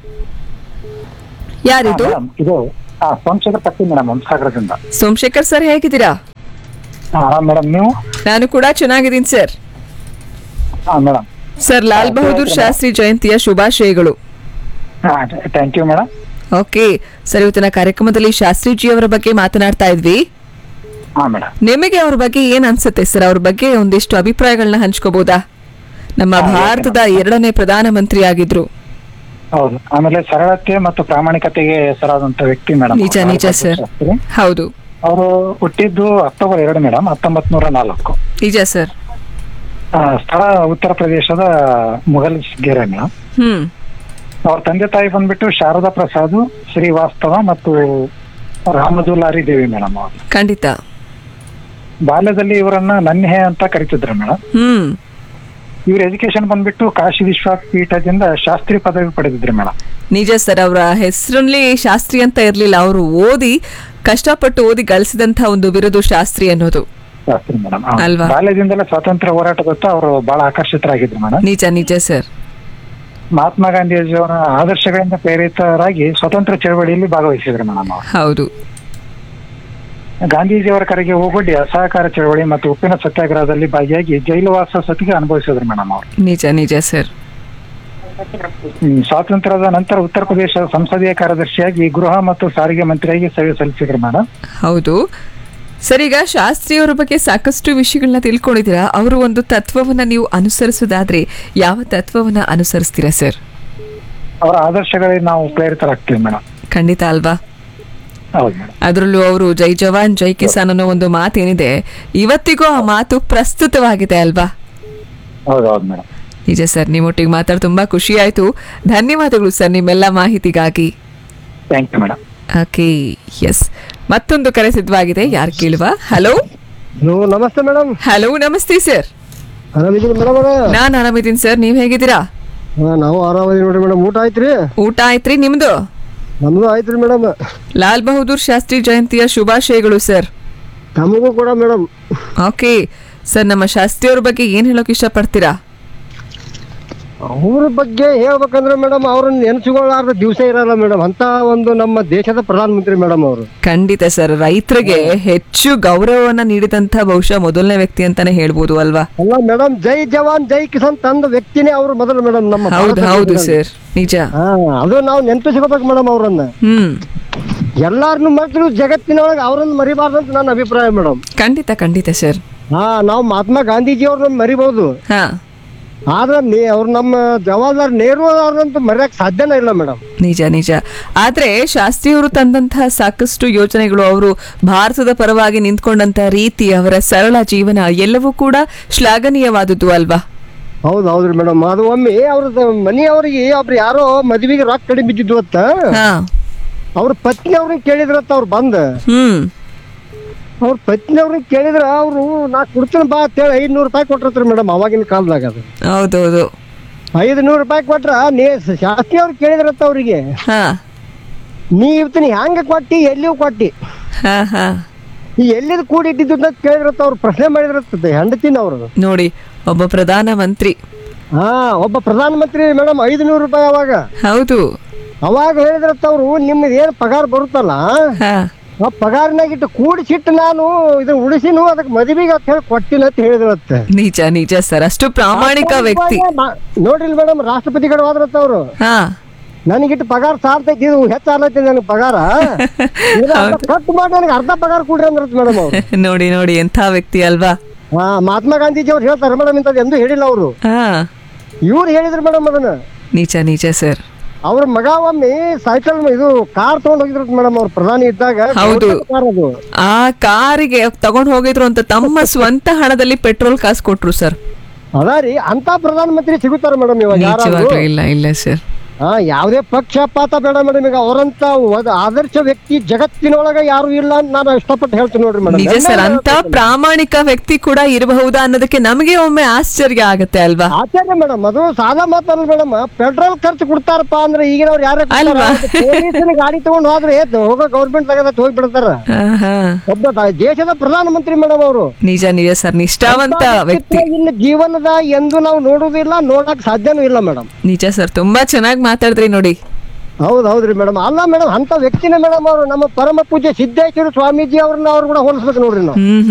ಯಾರಿದು ಇದು ಹಾ ಸೋಮಶೇಖರ್ ಪಟ್ಟಿ ಮೇಡಮ್ ಹಂಸಾಗರದಿಂದ ಸೋಮಶೇಖರ್ ಸರ್ ಹೇಗಿದ್ದೀರಾ ಹಾ ಮೇಡಮ್ ನೀವು ನಾನು ಕೂಡ ಚೆನ್ನಾಗಿದ್ದೀನಿ ಸರ್ ಹಾ ಮೇಡಮ್ ಸರ್ ಲಾಲ್ ಬಹದ್ದೂರ್ ಶಾಸ್ತ್ರಿ ಜಯಂತಿಯ ಶುಭಾಶಯಗಳು ಹಾ thank you madam okay sir ಇವತ್ತಿನ ಕಾರ್ಯಕ್ರಮದಲ್ಲಿ ಶಾಸ್ತ್ರಿಜಿ ಅವರ ಬಗ್ಗೆ ಮಾತನಾಡ್ತಾ ಇದ್ವಿ ಹಾ ಮೇಡಮ್ ನಿಮಗೆ ಅವ್ರ ಬಗ್ಗೆ ಏನ್ ಅನ್ಸುತ್ತೆ ಸರ್ ಅವ್ರ ಬಗ್ಗೆ ಒಂದಿಷ್ಟು ಅಭಿಪ್ರಾಯಗಳನ್ನ ಹಂಚ್ಕೋಬಹುದಾ ನಮ್ಮ ಭಾರತದ ಎರಡನೇ ಪ್ರಧಾನಮಂತ್ರಿ ಆಗಿದ್ರು ಹೌದು ಆಮೇಲೆ ಸರಳತೆ ಮತ್ತು ಪ್ರಾಮಾಣಿಕತೆಗೆ ಹೆಸರಾದಂತ ವ್ಯಕ್ತಿ ಮೇಡಮ್ ನಿಜ ನಿಜ ಸರ್ ಹೌದು ಅವರು ಹುಟ್ಟಿದ್ದು ಅಕ್ಟೋಬರ್ ಎರಡು ಮೇಡಮ್ ಹತ್ತೊಂಬತ್ ನೂರ ನಾಲ್ಕು ನಿಜ ಸರ್ ಆ, ಸ್ಥಳ ಉತ್ತರ ಪ್ರದೇಶದ ಮುಘಲ್ ಗೆರೆ ಮೇಡಮ್ ಹ್ಮ್ ಅವ್ರ ತಂದೆ ತಾಯಿ ಬಂದ್ಬಿಟ್ಟು ಶಾರದಾ ಪ್ರಸಾದ್ ಶ್ರೀವಾಸ್ತವ ಮತ್ತು ರಾಮದುಲಾರಿ ದೇವಿ ಮೇಡಮ್ ಅವರು ಖಂಡಿತ ಬಾಲ್ಯದಲ್ಲಿ ಇವರನ್ನ ನನ್ಹೆ ಅಂತ ಕರಿತಿದ್ರು ಮೇಡಮ್ ಹ್ಮ್ ಇವ್ರ ಎಜುಕೇಶನ್ ಬಂದ್ಬಿಟ್ಟು ಕಾಶಿ ವಿಶ್ವಪೀಠದಿಂದ ಶಾಸ್ತ್ರಿ ಪದವಿ ಪಡೆದಿದ್ರು ಮೇಡಮ್ ನಿಜ ಸರ್ ಅವರ ಹೆಸರಲ್ಲಿ ಶಾಸ್ತ್ರಿ ಅಂತ ಇರ್ಲಿಲ್ಲ ಅವರು ಓದಿ ಕಷ್ಟಪಟ್ಟು ಓದಿ ಗಳಿಸಿದಂತ ಒಂದು ಬಿರುದು ಶಾಸ್ತ್ರಿ ಅನ್ನೋದು ಶಾಸ್ತ್ರಿ ಮೇಡಮ್ ಅಲ್ವಾ? ಬಾಲ್ಯದಿಂದಲೇ ಸ್ವಾತಂತ್ರ್ಯ ಹೋರಾಟದತ್ತ ಅವರು ಬಹಳ ಆಕರ್ಷಿತರಾಗಿದ್ರು ಮೇಡಮ್ ನಿಜ ನಿಜ ಸರ್ ಮಹಾತ್ಮ ಗಾಂಧೀಜಿಯವರ ಆದರ್ಶಗಳಿಂದ ಪ್ರೇರಿತರಾಗಿ ಸ್ವತಂತ್ರ ಚಳವಳಿಯಲ್ಲಿ ಭಾಗವಹಿಸಿದ್ರು ಮೇಡಮ್ ಅವರು ಹೌದು ಗಾಂಧೀಜಿಯವರ ಕರೆಗೆ ಹೋಗೊಡ್ಡಿ ಅಸಹಕಾರ ಚಳವಳಿ ಮತ್ತು ಉಪ್ಪಿನ ಸತ್ಯಾಗ್ರಹದಲ್ಲಿ ಭಾಗಿಯಾಗಿ ಜೈಲುವಾಸ ಸತಿಗೆ ಅನುಭವಿಸಿದ್ರು ಮೇಡಮ್ ಅವರು ನಿಜ ನಿಜ ಸರ್ ಹ್ಮ್, ಸ್ವಾತಂತ್ರ್ಯದ ನಂತರ ಉತ್ತರ ಪ್ರದೇಶ ಸಂಸದೀಯ ಕಾರ್ಯದರ್ಶಿಯಾಗಿ ಗೃಹ ಮತ್ತು ಸಾರಿಗೆ ಮಂತ್ರಿಯಾಗಿ ಸೇವೆ ಸಲ್ಲಿಸಿದ್ರು ಮೇಡಮ್ ಹೌದು ಸರ್ ಈಗ ಶಾಸ್ತ್ರಿಯವರ ಬಗ್ಗೆ ಸಾಕಷ್ಟು ವಿಷಯಗಳನ್ನ ತಿಳ್ಕೊಂಡಿದ್ದೀರಾ ಅವರು ಒಂದು ತತ್ವವನ್ನ ನೀವು ಅನುಸರಿಸೋದಾದ್ರೆ ಯಾವ ತತ್ವವನ್ನ ಅನುಸರಿಸ್ತೀರಾ ಸರ್ ಅವರ ಆದರ್ಶಗಳಿಗೆ ನಾವು ಪ್ರೇರಿತರಾಗ್ತೀವಿ ಮೇಡಮ್ ಖಂಡಿತ ಅಲ್ವಾ ಹೌದು ಮೇಡಮ್ ಅದರಲ್ಲೂ ಅವರು ಜೈ ಜವಾನ್ ಜೈ ಕಿಸಾನ್ ಅನ್ನೋ ಒಂದು ಮಾತೇನಿದೆ ಇವತ್ತಿಗೂ ಆ ಮಾತು ಪ್ರಸ್ತುತವಾಗಿದೆ ಅಲ್ವಾ ಹೌದು ಹೌದು ಮೇಡಮ್ ನಿಜ ಸರ್ ನಿಮ್ಮೊಟ್ಟಿಗೆ ಮಾತಾಡಿ ತುಂಬಾ ಖುಷಿ ಆಯ್ತು ಧನ್ಯವಾದಗಳು ಸರ್ ನಿಮ್ಮೆಲ್ಲ ಮಾಹಿತಿಗಾಗಿ thank you madam okay yes ಮತ್ತೊಂದು ಕರೆ ಸಿದ್ಧವಾಗಿದೆ ಯಾರು ಕೇಳುವ ಹಲೋ ನಮಸ್ತೆ ಮೇಡಮ್ ಹಲೋ ನಮಸ್ತೆ ಸರ್ ಆರಾಮಿದ್ದೀನಿ ಮೇಡಮ್ ನಾನ್ ಆರಾಮಿದ್ದೀನಿ ಸರ್ ನೀವ್ ಹೇಗಿದ್ದೀರಾ ನಾವು ಆರಾಮಿದ್ದೀವಿ ನೋಡ್ರಿ ಮೇಡಮ್ ಊಟ ಆಯ್ತ್ರಿ ಊಟ ಆಯ್ತ್ರಿ ನಿಮ್ದು ನಮ್ದು ಆಯ್ತ್ರಿ ಮೇಡಮ್ ಲಾಲ್ ಬಹದ್ದೂರ್ ಶಾಸ್ತ್ರಿ ಜಯಂತಿಯ ಶುಭಾಶಯಗಳು ಸರ್ ನಮಗೂ ಕೂಡ ಮೇಡಮ್ ಓಕೆ ಸರ್ ನಮ್ಮ ಶಾಸ್ತ್ರಿ ಅವ್ರ ಬಗ್ಗೆ ಏನ್ ಹೇಳೋಕೆ ಇಷ್ಟಪಡ್ತೀರಾ ಅವ್ರ ಬಗ್ಗೆ ಹೇಳ್ಬೇಕಂದ್ರೆ ಮೇಡಮ್ ಅವ್ರನ್ನ ನೆನ್ಸಿಕೊಳ್ಳಾರ್ದ ದಿವಸ ಇರಲ್ಲ ಮೇಡಮ್ ಅಂತ ಒಂದು ನಮ್ಮ ದೇಶದ ಪ್ರಧಾನಮಂತ್ರಿ ಮೇಡಮ್ ಅವರು ಖಂಡಿತ ಸರ್ ರೈತರಿಗೆ ಹೆಚ್ಚು ಗೌರವವನ್ನ ನೀಡಿದಂತ ಬಹುಶಃ ಮೊದಲನೇ ವ್ಯಕ್ತಿ ಅಂತಾನೆ ಹೇಳ್ಬೋದು ಅಲ್ವಾ ಅಲ್ಲ ಮೇಡಮ್ ಜೈ ಜವಾನ್ ಜೈ ಕಿಸಾನ್ ತಂದ ವ್ಯಕ್ತಿನೇ ಅವರು ಮೊದಲು ಮೇಡಮ್ ನಮ್ಮ ಹೌದು ಭಾರತ ಹೌದು ದೇಶದಲ್ಲಿ. ಸರ್ ನಿಜ ಹಾ ಅದು ನಾವು ನೆನಪಿಸ್ಕೋಬೇಕು ಮೇಡಮ್ ಅವ್ರನ್ನ ಹ್ಮ್ ಎಲ್ಲಾರನ್ನು ಮರೆತರು ಜಗತ್ತಿನೊಳಗೆ ಅವ್ರನ್ನ ಮರಿಬಾರ್ದು ಅಂತ ನನ್ನ ಅಭಿಪ್ರಾಯ ಮೇಡಮ್ ಖಂಡಿತ ಖಂಡಿತ ಸರ್ ಹಾ ನಾವು ಮಹಾತ್ಮ ಗಾಂಧೀಜಿ ಅವ್ರನ್ನ ಮರಿಬಹುದು ಹಾ ಆದ್ರೆ ನೀ ಅವ್ರು ನಮ್ಮ ಜವಾಹರ್ಲಾಲ್ ನೆಹರು ಅವ್ರನ್ನಂತೂ ಮರೆಯಕ್ ಸಾಧ್ಯನೇ ಇಲ್ಲ ಮೇಡಮ್ ನಿಜ ನಿಜ ಆದ್ರೆ ಶಾಸ್ತ್ರಿಯವರು ತಂದಂತಹ ಸಾಕಷ್ಟು ಯೋಜನೆಗಳು ಅವರು ಭಾರತದ ಪರವಾಗಿ ನಿಂತ್ಕೊಂಡಂತ ರೀತಿ ಅವರ ಸರಳ ಜೀವನ ಎಲ್ಲವೂ ಕೂಡ ಶ್ಲಾಘನೀಯವಾದದ್ದು ಅಲ್ವಾ ಹೌದು ಹೌದ್ರಿ ಮೇಡಮ್ ಅದು ಒಮ್ಮೆ ಅವ್ರದ್ದು ಮನೆಯವ್ರಿಗೆ ಒಬ್ರು ಯಾರೋ ಮದ್ವಿಗೆ ರೊಕ್ಕ ಕಡಿಮೆ ಬಿದ್ದಿದ್ದು ಅತ್ತ ಹಾ ಅವ್ರ ಪತ್ನಿ ಅವ್ರನ್ನ ಕೇಳಿದ್ರತ್ತ ಅವ್ರು ಬಂದ ಹ್ಮ್ ಅವ್ರ ಪತ್ನಿ ಅವ್ರನ್ನ ಕೇಳಿದ್ರ ಅವ್ರು ನಾ ಕೊಡ್ತೀನಿ ಬಾ ಅಂತೇಳಿ ಐದ್ನೂರು ರೂಪಾಯಿ ಕೊಟ್ಟಿರ್ತಾರೆ ಮೇಡಮ್ ಅವಾಗಿನ ಕಾಲದಾಗ ಅದು ಹೌದೌದು ಐದ್ನೂರು ರೂಪಾಯಿ ಕೊಟ್ರ ನೀ ಶಾಸ್ತ್ರಿ ಅವ್ರು ಕೇಳಿದ್ರತ್ತ ಅವ್ರಿಗೆ ಹಾ ನೀ ಇವತ್ತಿನ ಹ್ಯಾಂಗ ಕೊಟ್ಟಿ ಎಲ್ಲಿಯೂ ಕೊಟ್ಟಿ ಹಾ ಹಾ ಈ ಎಲ್ಲಿದ್ ಕೂಡಿಟ್ಟಿದ್ದು ಅಂತ ಕೇಳಿದ್ರತ್ತ ಅವ್ರು ಪ್ರಶ್ನೆ ಮಾಡಿದ್ರತ್ತ ಹೆಂಡತಿನ ಅವರು ನೋಡಿ ಒಬ್ಬ ಪ್ರಧಾನ ಮಂತ್ರಿ ಹಾ ಒಬ್ಬ ಪ್ರಧಾನ ಮಂತ್ರಿ ಮೇಡಮ್ ಐದ್ನೂರು ರೂಪಾಯಿ ಅವಾಗ ಹೌದು ಅವಾಗ ಹೇಳಿದ್ರತ್ತ ಅವ್ರು ನಿಮ್ದು ಏನ್ ಪಗಾರ ಬರುತ್ತಲ್ಲ ಹಾ ಆ ಪಗಾರನಾಗ ಇಟ್ಟು ಕೂಡಿಸಿಟ್ಟು ನಾನು ಇದನ್ನ ಉಳಿಸಿನು ಅದಕ್ಕೆ ಮದುವೆಗೆ ಅಂತ ಹೇಳಿ ಕೊಟ್ಟಿನ ಅಂತ ಹೇಳಿದ್ರತ್ತ ನಿಜ ನಿಜ ಸರ್ ಅಷ್ಟು ಪ್ರಾಮಾಣಿಕ ವ್ಯಕ್ತಿ ನೋಡ್ರಿ ಮೇಡಮ್ ರಾಷ್ಟ್ರಪತಿಗಳು ಹೋದ್ರತ್ತ ಅವ್ರು ಹಾ ನನಗಿಟ್ಟು ಪಗಾರ ಸಾರ್ತೈತಿ ಇದು ಹೆಚ್ಚಾಗ್ಲೈತಿ ನನಗೆ ಪಗಾರ ಕಟ್ ಮಾಡಿ ನನಗೆ ಅರ್ಧ ಪಗಾರ ಕೊಡ್ರಿ ಅಂದ್ರತ್ ಮೇಡಮ್ ಅವ್ರು ನೋಡಿ ನೋಡಿ ಎಂಥ ವ್ಯಕ್ತಿ ಅಲ್ವಾ ಹಾ ಮಹಾತ್ಮ ಗಾಂಧೀಜಿ ಅವ್ರು ಹೇಳ್ತಾರೆ ಮೇಡಮ್ ಇಂಥದ್ದು ಎಂದೂ ಹೇಳಿಲ್ಲ ಅವರು ಹಾ ಇವ್ರು ಹೇಳಿದ್ರು ಮೇಡಮ್ ಅದನ್ನ ನಿಜ ನಿಜ ಸರ್ ಅವ್ರ ಮಗ ಒಮ್ಮೆ ಸೈಕಲ್ ಇದು ಕಾರ್ ತಗೊಂಡ್ ಹೋಗಿದ್ರತ್ ಮೇಡಮ್ ಅವ್ರು ಪ್ರಧಾನಿ ಇದ್ದಾಗ ಹೌದು. ಕಾರ್ ಅದು ಆ ಕಾರಿಗೆ ತಗೊಂಡ್ ಹೋಗಿದ್ರು ಅಂತ ತಮ್ಮ ಸ್ವಂತ ಹಣದಲ್ಲಿ ಪೆಟ್ರೋಲ್ ಕಾಸು ಕೊಟ್ರು ಸರ್ ಅದ ರೀ ಅಂತ ಪ್ರಧಾನ ಮಂತ್ರಿ ಸಿಗುತ್ತಾರ ಮೇಡಮ್ ಇವಾಗ ಯಾರಾದ್ರೂ ನಿಜವಾಗ್ಲೂ ಇಲ್ಲ ಇಲ್ಲ ಸರ್ ಹಾ ಯಾವುದೇ ಪಕ್ಷಪಾತ ಬೇಡ ಮೇಡಮ್ ಈಗ ಅವರಂತ ಒದ್- ಆದರ್ಶ ವ್ಯಕ್ತಿ ಜಗತ್ತಿನೊಳಗ ಯಾರು ಇಲ್ಲ ಅಂತ ನಾನು ಇಷ್ಟಪಟ್ಟು ಹೇಳ್ತೀನಿ ನೋಡ್ರಿ ಮೇಡಮ್ ನಿಜ ಸರ್ ಅಂತ ಪ್ರಾಮಾಣಿಕ ವ್ಯಕ್ತಿ ಕೂಡ ಇರಬಹುದಾ ಅನ್ನೋದಕ್ಕೆ ನಮಗೆ ಒಮ್ಮೆ ಆಶ್ಚರ್ಯ ಆಗತ್ತೆ ಅಲ್ವಾ ಆಚಾರ್ಯ ಮೇಡಮ್ ಅದು ಸಾದಾ ಮಾತಲ್ಲ ಮೇಡಮ್ ಪೆಟ್ರೋಲ್ ಖರ್ಚು ಕೊಡ್ತಾರಪ್ಪ ಅಂದ್ರೆ ಈಗಿನವ್ರು ಯಾರೇ ಅಲ್ವಾ? ಪೊಲೀಸನ ಗಾಡಿ ತಗೊಂಡ್ ಹೋದ್ರೆ ಏತ್ ಹೋಗೋ ಗೌರ್ಮೆಂಟ್ ತಗದ ಹೋಗ್ಬಿಡ್ತಾರ ಹಾ, ಹಾ. ಒಬ್ಬ ದ- ದೇಶದ ಪ್ರಧಾನ ಮಂತ್ರಿ ಮೇಡಮ್ ಅವರು ನಿಜ ನಿಜ ಸರ್ ನಿಷ್ಠಾವಂತ ವ್ಯಕ್ತಿ ಇನ್ನು ಜೀವನದ ಎಂದು ನಾವು ನೋಡುವುದಿಲ್ಲ ನೋಡಕ್ ಸಾಧ್ಯನೂ ಇಲ್ಲ ಮೇಡಮ್ ನಿಜ ಸರ್ ತುಂಬಾ ಚೆನ್ನಾಗಿ ಮಾತಾಡಿದ್ರಿ ನೋಡಿ ಹೌದ್ ಹೌದ್ರಿ ಮೇಡಮ್ ಅಲ್ಲ ಮೇಡಮ್ ಅಂತ ವ್ಯಕ್ತಿನೇ ಮೇಡಮ್ ಅವರು ನಮ್ಮ ಪರಮ ಪೂಜ್ಯ ಸಿದ್ದೇಶ್ವರ ಸ್ವಾಮೀಜಿ ಅವ್ರನ್ನ ಅವ್ರು ಕೂಡ ಹೋಲಿಸ್ಬೇಕು ನೋಡ್ರಿ ನಾವು ಹ್ಮ್